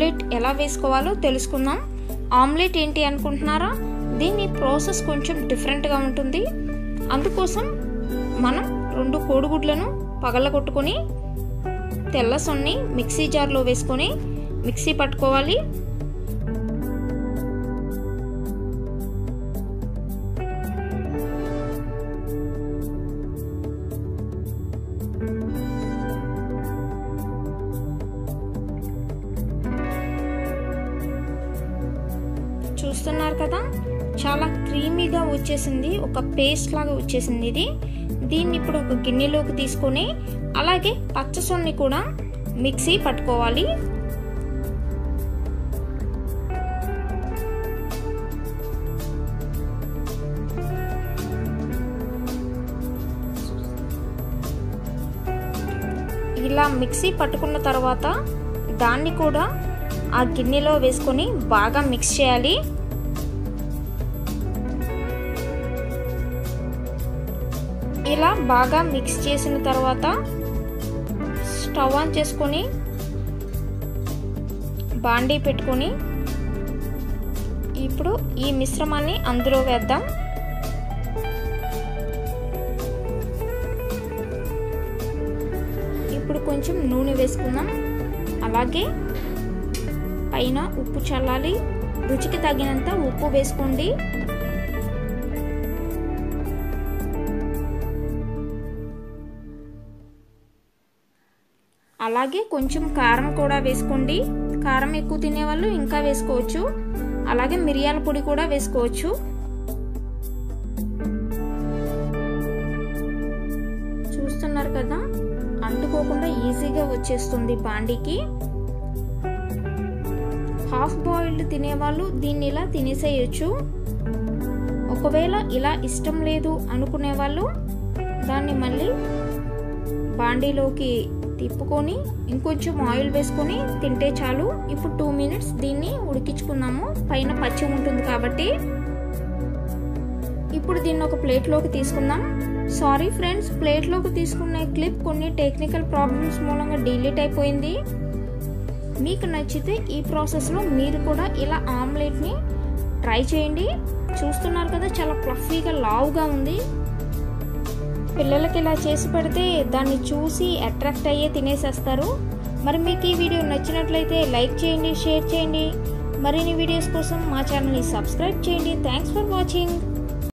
omelette ఎలా వేసుకోవాలో తెలుసుకుందాం ఆమ్లెట్ ఏంటి అనుకుంటున్నారా దీని ప్రాసెస్ కొంచెం డిఫరెంట్గా ఉంటుంది అందుకోసం మనం రెండు కోడిగుడ్లను పగలగొట్టుకొని తెల్ల సొన్ని మిక్సీ జార్లో వేసుకొని మిక్సీ పట్టుకోవాలి చూస్తున్నారు కదా చాలా క్రీమీగా వచ్చేసింది ఒక పేస్ట్ లాగా వచ్చేసింది ఇది దీన్ని ఇప్పుడు ఒక గిన్నెలోకి తీసుకొని అలాగే పచ్చసొన్ని కూడా మిక్సీ పట్టుకోవాలి ఇలా మిక్సీ పట్టుకున్న తర్వాత దాన్ని కూడా ఆ గిన్నెలో వేసుకొని బాగా మిక్స్ చేయాలి ఇలా బాగా మిక్స్ చేసిన తర్వాత స్టవ్ ఆన్ చేసుకొని బాండీ పెట్టుకొని ఇప్పుడు ఈ మిశ్రమాన్ని అందులో వేద్దాం ఇప్పుడు కొంచెం నూనె వేసుకుందాం అలాగే పైన ఉప్పు చల్లాలి రుచికి తగినంత ఉప్పు వేసుకోండి అలాగే కొంచెం కారం కూడా వేసుకోండి కారం ఎక్కువ తినేవాళ్ళు ఇంకా వేసుకోవచ్చు అలాగే మిరియాల పొడి కూడా వేసుకోవచ్చు చూస్తున్నారు కదా అంటుకోకుండా ఈజీగా వచ్చేస్తుంది బాండీకి హాఫ్ బాయిల్డ్ తినేవాళ్ళు దీన్ని ఇలా తినేసేయచ్చు ఒకవేళ ఇలా ఇష్టం లేదు అనుకునే వాళ్ళు దాన్ని మళ్ళీ బాండీలోకి తిప్పుకొని ఇంకొంచెం ఆయిల్ వేసుకొని తింటే చాలు ఇప్పుడు టూ మినిట్స్ దీన్ని ఉడికించుకుందాము పైన పచ్చి ఉంటుంది కాబట్టి ఇప్పుడు దీన్ని ఒక ప్లేట్లోకి తీసుకుందాం సారీ ఫ్రెండ్స్ ప్లేట్లోకి తీసుకునే క్లిప్ కొన్ని టెక్నికల్ ప్రాబ్లమ్స్ మూలంగా డిలీట్ అయిపోయింది మీకు నచ్చితే ఈ ప్రాసెస్లో మీరు కూడా ఇలా ఆమ్లెట్ని ట్రై చేయండి చూస్తున్నారు కదా చాలా ప్లఫీగా లావుగా ఉంది పిల్లలకి ఇలా చేసి పెడితే దాన్ని చూసి అట్రాక్ట్ అయ్యే తినేసేస్తారు మరి మీకు ఈ వీడియో నచ్చినట్లయితే లైక్ చేయండి షేర్ చేయండి మరిన్ని వీడియోస్ కోసం మా ఛానల్ని సబ్స్క్రైబ్ చేయండి థ్యాంక్స్ ఫర్ వాచింగ్